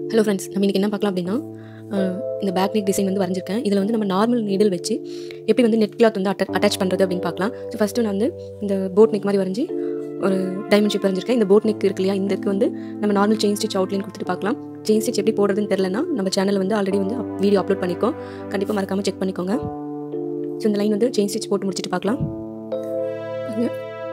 Hello friends நம்ம இன்றைக்கி என்ன பார்க்கலாம் அப்படின்னா அஹ், இந்த பேக் நெக் டிசைன் வந்து வரைஞ்சிருக்கேன் இதில் வந்து நம்ம நார்மல் நீடில் வச்சு எப்படி வந்து நெட் கிளாத் வந்து அட்ட அட்டாச் பண்ணுறது அப்படின்னு பார்க்கலாம் ஸோ ஃபஸ்ட்டு நான் வந்து இந்த போட் நெக் மாதிரி வரைஞ்சி ஒரு டைமண்ட் ஷேப் வரைஞ்சிருக்கேன் இந்த போட் நெக் இருக்கு இல்லையா இதுக்கு வந்து நம்ம நார்மல் செயின் ஸ்டிச் அவுட்லைன் கொடுத்துட்டு பார்க்கலாம் செயின் ஸ்டிச் எப்படி போடுறதுன்னு தெரிலனா நம்ம சேனல் வந்து ஆல்ரெடி வந்து வீடியோ அப்லோட் பண்ணிக்கோம் கண்டிப்பாக மறக்காமல் செக் பண்ணிக்கோங்க ஸோ இந்த லைன் வந்து செயின் ஸ்டிச் போட்டு முடிச்சுட்டு பார்க்கலாம் பாருங்க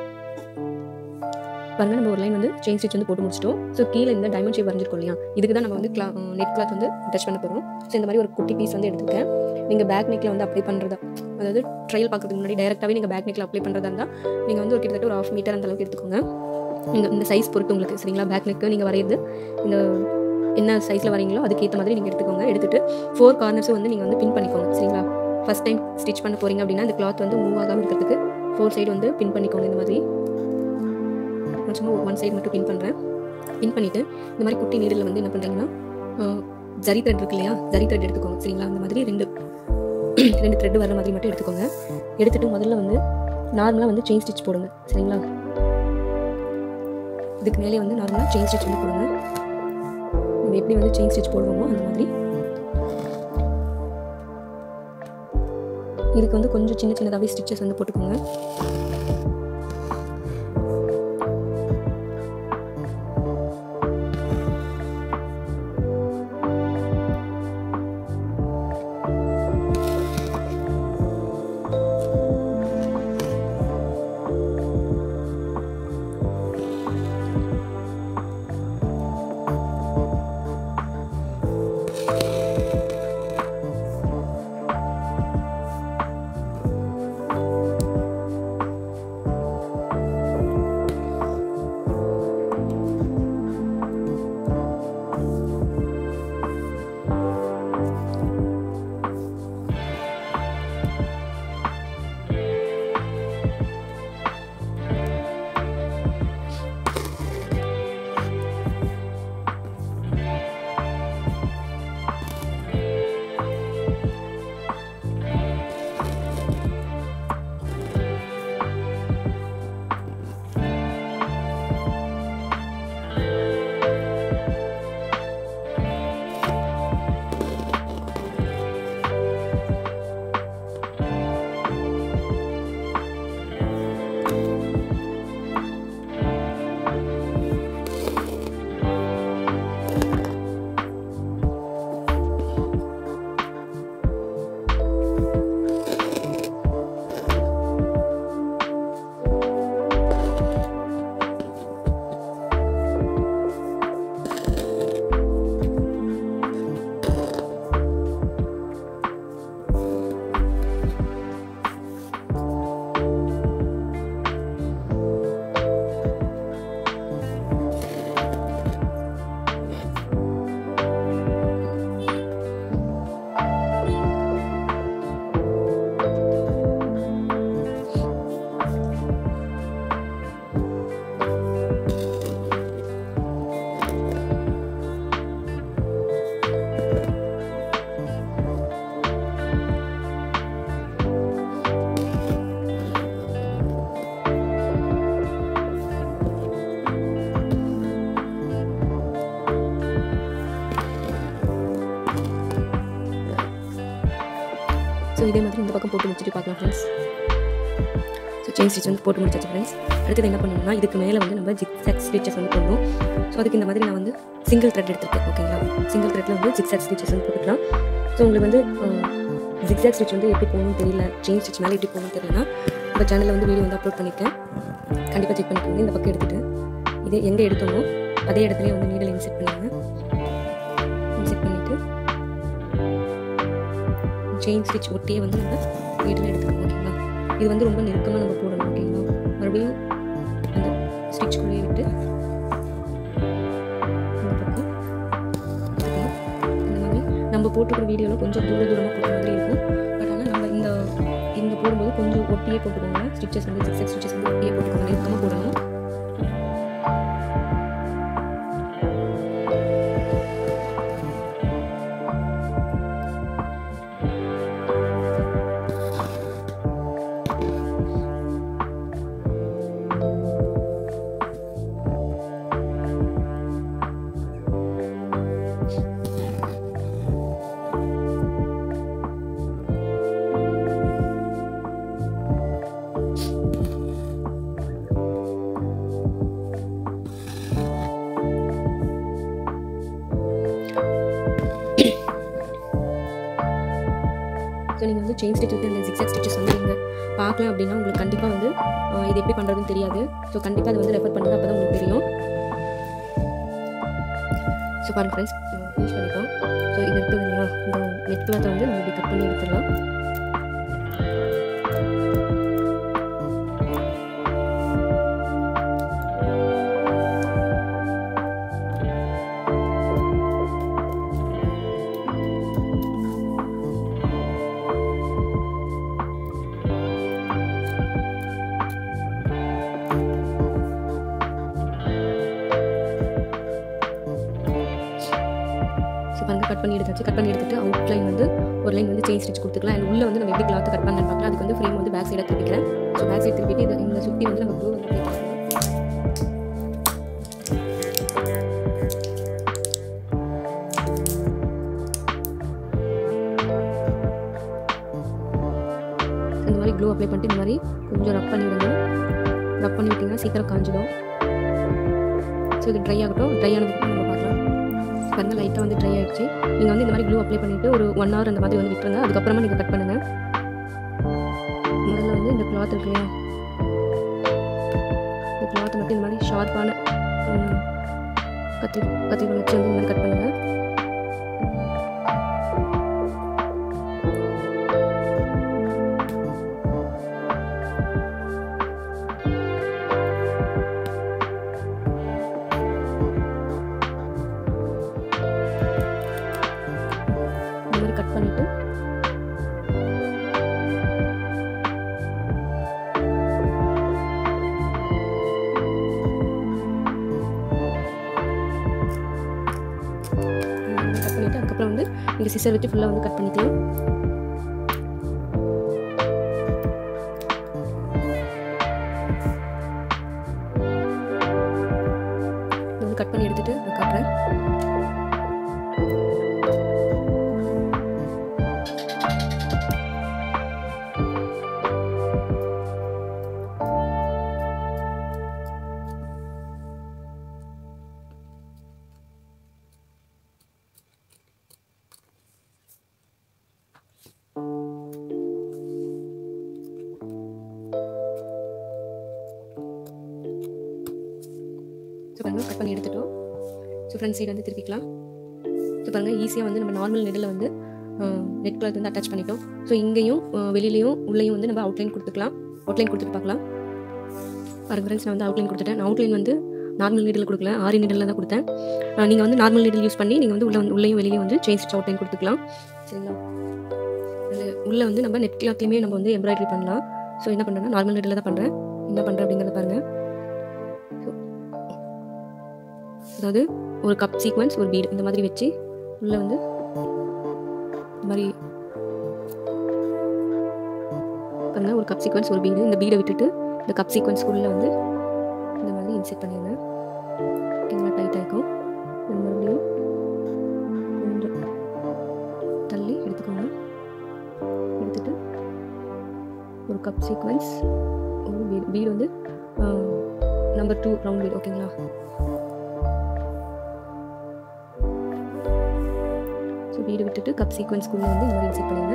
பாருங்க நம்ம ஒரு லைன் வந்து செயின் ஸ்டிச் வந்து போட்டு முடிச்சிட்டோம் ஸோ கீழே இந்த டைமண்ட் ஷேப் வரைஞ்சிருக்கோம் இல்லையா இதுக்கு தான் நம்ம வந்து கிளா நெட் கிளாத் வந்து டச் பண்ண போகிறோம் ஸோ இந்த மாதிரி ஒரு குட்டி பீஸ் வந்து எடுத்துருக்கேன் நீங்கள் பேக் நெக்கில் வந்து அப்ளை பண்ணுறதா அதாவது ட்ரையல் பார்க்கறதுக்கு முன்னாடி டேரெக்டாகவே நீங்கள் பேக் நெக்கில் அப்ளை பண்ணுறதா இருந்தால் நீங்கள் வந்து ஒரு கிட்டத்தட்ட ஒரு ஆஃப் மீட்டர் அந்த அளவுக்கு எடுத்துக்கோங்க நீங்கள் இந்த சைஸ் பொறுத்து உங்களுக்கு சரிங்களா பேக் நெக்கு நீங்கள் வரையிறது இந்த என்ன சைஸில் வரீங்களோ அதுக்கேற்ற மாதிரி நீங்கள் எடுத்துக்கோங்க எடுத்துகிட்டு ஃபோர் கார்னர்ஸும் வந்து நீங்கள் வந்து பின் பண்ணிக்கோங்க சரிங்களா ஃபஸ்ட் டைம் ஸ்டிச் பண்ண போகிறீங்க அப்படின்னா இந்த கிளாத் வந்து மூவ் ஆகாமல் இருக்கிறதுக்கு ஃபோர் சைடு வந்து பின் பண்ணிக்கோங்க இந்த மாதிரி நான் சும்மா ஒன் சைடு மட்டும் பின் பண்ணுறேன் பின் பண்ணிவிட்டு இந்த மாதிரி குட்டி நீடில் வந்து என்ன பண்ணுறீங்கன்னா ஜரி த்ரெட் இருக்கு இல்லையா ஜரி த்ரெட் எடுத்துக்கோங்க சரிங்களா அந்த மாதிரி ரெண்டு ரெண்டு த்ரெட் வர மாதிரி மட்டும் எடுத்துக்கோங்க எடுத்துட்டு முதல்ல வந்து நார்மலாக வந்து செயின் ஸ்டிச் போடுங்க சரிங்களா இதுக்கு மேலே வந்து நார்மலாக செயின் ஸ்டிச் வந்து போடுங்க நம்ம எப்படி வந்து செயின் ஸ்டிச் போடுவோமோ அந்த மாதிரி இதுக்கு வந்து கொஞ்சம் சின்ன சின்னதாகவே ஸ்டிச்சஸ் வந்து போட்டுக்கோங்க ஸோ இதே மாதிரி இந்த பக்கம் போட்டு முடிச்சுட்டு பார்க்கலாம் ஃப்ரெண்ட்ஸ் ஸோ செயின் ஸ்டிச் வந்து போட்டு முடிச்சாச்சு ஃப்ரெண்ட்ஸ் அடுத்தது என்ன பண்ணணும்னா இதுக்கு மேலே வந்து நம்ம ஜிக்ஸாக் ஸ்டிச்சஸ் வந்து போடணும் ஸோ அதுக்கு இந்த மாதிரி நான் வந்து சிங்கிள் த்ரெட் எடுத்துருக்கேன் ஓகேங்களா சிங்கிள் த்ரெட்டில் வந்து ஜிக்ஸாக் ஸ்டிச்சஸ் வந்து போட்டுக்கலாம் ஸோ உங்களுக்கு வந்து ஜிக்ஸாக் ஸ்டிச் வந்து எப்படி போகணும்னு தெரியல செயின் ஸ்டிச் மேலே எப்படி போகணும்னு தெரியலனா நம்ம சேனலில் வந்து வீடியோ வந்து அப்லோட் பண்ணியிருக்கேன் கண்டிப்பாக செக் பண்ணிக்கோங்க இந்த பக்கம் எடுத்துகிட்டு இதே எங்கே எடுத்தோமோ அதே இடத்துலயே வந்து நீடில் இன்செட் பண்ணிடுங்க இன்செட் பண்ணிவிட்டு செயின் ஸ்டிச் ஒட்டியே வந்து நம்ம நீடில் எடுத்துக்கணும் ஓகேங்களா இது வந்து ரொம்ப நெருக்கமாக நம்ம போடணும் ஓகேங்களா மறுபடியும் அந்த ஸ்டிச்சுக்குள்ளேயே விட்டு இந்த பக்கம் எடுத்துக்கணும். இந்த மாதிரி நம்ம போட்டுக்கிற வீடியோவில் கொஞ்சம் தூர தூரமாக போட்ட மாதிரி இருக்கும் பட் ஆனால் நம்ம இந்த இங்கே போடும்போது கொஞ்சம் ஒட்டியே போட்டுக்கோங்க ஸ்டிச்சஸ் வந்து சிக்ஸ் ஸ்டிச்சஸ் வந்து ஒட்டியே போட்டுக்கோங்க நெருக்கமாக போடணும் வந்து செயின் ஸ்டிச் வித் இந்த ஜிக்ஸாக் ஸ்டிச்சஸ் வந்து நீங்கள் பார்க்கல அப்படின்னா உங்களுக்கு கண்டிப்பாக வந்து ஆஹ் இது எப்படி பண்ணுறதுன்னு தெரியாது ஸோ கண்டிப்பாக அதை வந்து ரெஃபர் பண்ணுங்க அப்போ தான் உங்களுக்கு தெரியும் ஸோ பாருங்க ஃப்ரெண்ட்ஸ் ஃபினிஷ் பண்ணிட்டோம் ஸோ இது இருக்குது இல்லையா இந்த நெட் கிளாத்தை வந்து நம்ம இப்படி கட் பண்ணி எடுத்துடலாம் ஸோ பாருங்க கட் பண்ணி எடுத்தாச்சு கட் பண்ணி எடுத்துட்டு அவுட் லைன் வந்து ஒரு லைன் வந்து செயின் ஸ்டிச் கொடுத்துக்கலாம் அண்ட் உள்ள வந்து நம்ம எப்படி கிளாத் கட் பண்ணலாம் பார்க்கலாம் அதுக்கு வந்து ஃப்ரேம் வந்து பேக் சைடாக திருப்பிக்கிறேன் ஸோ பேக் சைடு திருப்பிட்டு இதை இந்த சுற்றி வந்து நம்ம ப்ளூ வந்து apply பண்ணலாம். இந்த மாதிரி க்ளூ அப்ளை பண்ணிட்டு இந்த மாதிரி கொஞ்சம் ரப் பண்ணி விடுங்க ரப் பண்ணி விட்டிங்கன்னா சீக்கிரம் காஞ்சிடும் ஸோ இது ட்ரை ஆகட்டும் ட்ரை ஆனதுக்கு நம்ம பார்க்கலாம் பாருங்கள் லைட்டாக வந்து ட்ரை ஆகிடுச்சு நீங்கள் வந்து இந்த மாதிரி க்ளூ அப்ளை பண்ணிவிட்டு ஒரு ஒன் ஹவர் அந்த மாதிரி வந்து விட்டுருங்க அதுக்கப்புறமா நீங்கள் கட் பண்ணுங்கள் முதல்ல வந்து இந்த கிளாத் இருக்கு இல்லையா இந்த கிளாத்தை மட்டும் இந்த மாதிரி ஷார்ப்பான கத்தி கத்திரிக்கோல் வச்சு வந்து இந்த மாதிரி கட் பண்ணுங்கள் இந்த மாதிரி கட் பண்ணிவிட்டு கட் பண்ணிவிட்டு அதுக்கப்புறம் வந்து இந்த சிசர் வச்சு ஃபுல்லாக வந்து கட் பண்ணிக்கலாம் இதை வந்து கட் பண்ணி எடுத்துட்டு நான் காட்டுறேன் ஸோ பாருங்கள் கட் பண்ணி எடுத்துட்டோம் ஸோ ஃப்ரண்ட் சைடு வந்து திருப்பிக்கலாம் ஸோ பாருங்கள் ஈஸியாக வந்து நம்ம நார்மல் நெடில் வந்து நெட் கிளாத் வந்து அட்டாச் பண்ணிட்டோம் ஸோ இங்கேயும் அஹ், வெளியிலையும் உள்ளேயும் வந்து நம்ம அவுட்லைன் கொடுத்துக்கலாம் அவுட்லைன் கொடுத்துட்டு பார்க்கலாம் பாருங்க ஃப்ரெண்ட்ஸ் நான் வந்து அவுட்லைன் கொடுத்துட்டேன் நான் அவுட்லைன் வந்து நார்மல் நீடில் கொடுக்கல ஆரி நீடில் தான் கொடுத்தேன் நீங்கள் வந்து நார்மல் நீடில் யூஸ் பண்ணி நீங்கள் வந்து உள்ள வந்து உள்ளேயும் வெளியிலையும் வந்து செயின் ஸ்டிச் அவுட்லைன் கொடுத்துக்கலாம் சரிங்களா அதில் உள்ளே வந்து நம்ம நெட் கிளாத்லையுமே நம்ம வந்து எம்ப்ராய்டரி பண்ணலாம் ஸோ என்ன பண்ணுறேன்னா நார்மல் நீடில் தான் பண்ணுறேன் என்ன பண்ணுறேன் அப்படிங்கிறத பாருங்கள் அதாவது ஒரு கப் சீக்வன்ஸ் ஒரு பீடு இந்த மாதிரி வச்சு உள்ளே வந்து இந்த மாதிரி பாருங்க ஒரு கப் சீக்வன்ஸ் ஒரு பீடு இந்த பீடை விட்டுட்டு இந்த கப் சீக்வன்ஸ்க்குள்ளே வந்து இந்த மாதிரி இன்செர்ட் பண்ணிடுங்க ஓகேங்களா டைட் ஆகிக்கும் இது மறுபடியும் கொஞ்சம் தள்ளி எடுத்துக்கோங்க எடுத்துட்டு ஒரு கப் சீக்வன்ஸ் ஒரு பீடு பீடு வந்து நம்பர் டூ ரவுண்ட் பீடு ஓகேங்களா ஸோ வீடு விட்டுட்டு கப் சீக்வன்ஸ்க்குள்ளே வந்து இந்த மாதிரி இன்செர்ட் பண்ணிடுங்க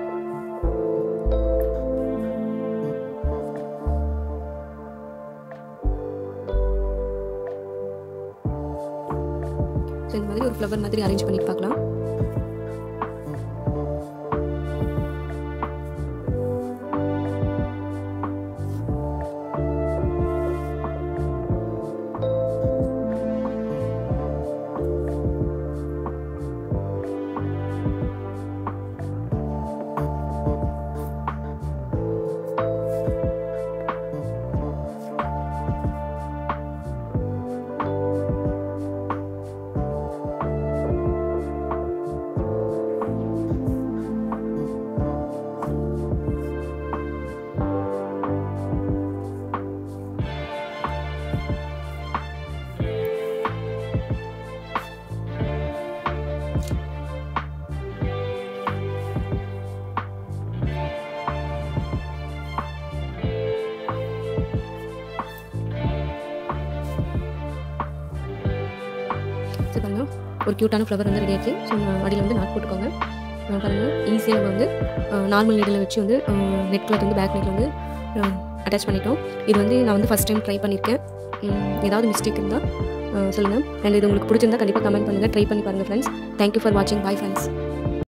ஸோ இந்த மாதிரி ஒரு ஃப்ளவர் மாதிரி அரேஞ்ச் பண்ணிட்டு பார்க்கலாம் ஸோ பாருங்க ஒரு க்யூட்டான ஃப்ளவர் வந்து ரெடி ஆச்சு ஸோ அடியில் வந்து நாட் போட்டுக்கோங்க பாருங்கள் ஈஸியாக நம்ம வந்து நார்மல் நீடில் வச்சு வந்து நெட் கிளாத் வந்து பேக் நெட்டில் வந்து அட்டாச் பண்ணிட்டோம் இது வந்து நான் வந்து ஃபஸ்ட் டைம் ட்ரை பண்ணியிருக்கேன் உம், ஏதாவது மிஸ்டேக் இருந்தால் சொல்லுங்கள் அண்ட் இது உங்களுக்கு பிடிச்சிருந்தா கண்டிப்பாக கமெண்ட் பண்ணுங்கள் ட்ரை பண்ணி பாருங்கள் ஃப்ரெண்ட்ஸ் தேங்க்யூ ஃபார் வாட்சிங் பாய் ஃப்ரெண்ட்ஸ்